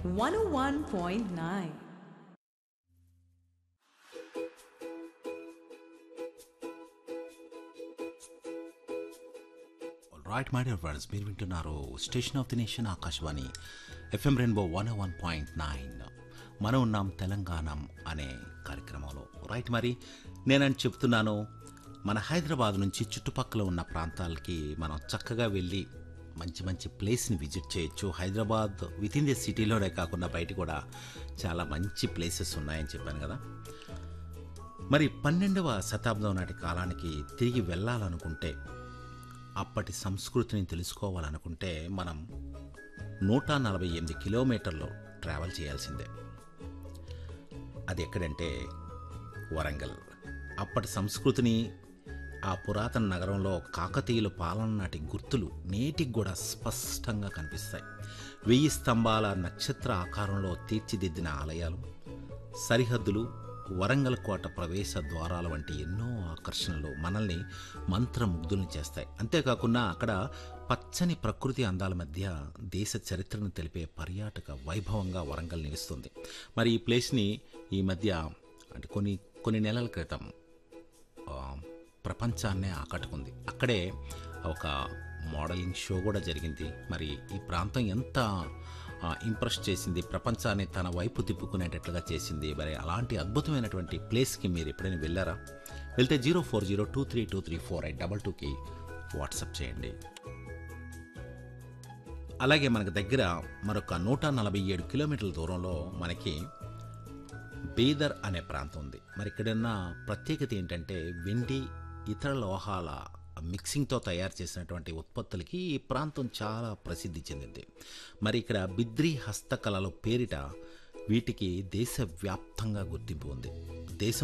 101.9. Right my dear friends మీరు వింటున్నారు station of the nation Akashvani FM rainbow one one point nine మనం ఉన్నాం తెలంగాణం అనే కార్యక్రమంలో రైట్ మరి నేనని చెప్తున్నాను మన హైదరాబాద్ నుంచి చుట్టుపక్కల ఉన్న ప్రాంతాలకి మనం చక్కగా వెళ్ళి మంచి మంచి ప్లేస్ని విజిట్ చేయొచ్చు హైదరాబాద్ విత్ ఇన్ ది సిటీలోనే కాకుండా బయట కూడా చాలా మంచి ప్లేసెస్ ఉన్నాయని చెప్పాను కదా మరి పన్నెండవ శతాబ్దం నాటి కాలానికి తిరిగి వెళ్ళాలనుకుంటే అప్పటి సంస్కృతిని తెలుసుకోవాలనుకుంటే మనం నూట నలభై ఎనిమిది కిలోమీటర్లు ట్రావెల్ చేయాల్సిందే అది ఎక్కడంటే వరంగల్ అప్పటి సంస్కృతిని ఆ పురాతన నగరంలో కాకతీయుల పాలన నాటి గుర్తులు నేటికి కూడా స్పష్టంగా కనిపిస్తాయి వెయ్యి స్తంభాల నక్షత్ర ఆకారంలో తీర్చిదిద్దిన ఆలయాలు సరిహద్దులు వరంగల్ కోట ప్రవేశ ద్వారాల వంటి ఎన్నో ఆకర్షణలు మనల్ని మంత్రముగ్ధుల్ని చేస్తాయి అంతేకాకుండా అక్కడ పచ్చని ప్రకృతి అందాల మధ్య దేశ చరిత్రను తెలిపే పర్యాటక వైభవంగా వరంగల్ నిలుస్తుంది మరి ఈ ప్లేస్ని ఈ మధ్య అంటే కొన్ని కొన్ని నెలల క్రితం ఆ, ప్రపంచాన్నే ఆకట్టుకుంది అక్కడే ఒక మోడలింగ్ షో కూడా జరిగింది మరి ఈ ప్రాంతం ఎంత ఆ, ఇంప్రెస్ చేసింది ప్రపంచాన్ని తన వైపు తిప్పుకునేటట్లుగా చేసింది మరి అలాంటి అద్భుతమైనటువంటి ప్లేస్కి మీరు ఎప్పుడైనా వెళ్ళారా వెళ్తే zero four zero two three two three four eight double టూకి వాట్సాప్ చేయండి అలాగే మనకు దగ్గర మరొక నూట నలభై ఏడు కిలోమీటర్ల దూరంలో మనకి బీదర్ అనే ప్రాంతం ఉంది మరి ఇక్కడున్న ప్రత్యేకత ఏంటంటే వెండి ఇతర లోహాల మిక్సింగ్తో తయారు చేసినటువంటి ఉత్పత్తులకి ఈ ప్రాంతం చాలా ప్రసిద్ధి చెందింది మరి ఇక్కడ బిద్రీ హస్తకళల పేరిట వీటికి దేశవ్యాప్తంగా గుర్తింపు ఉంది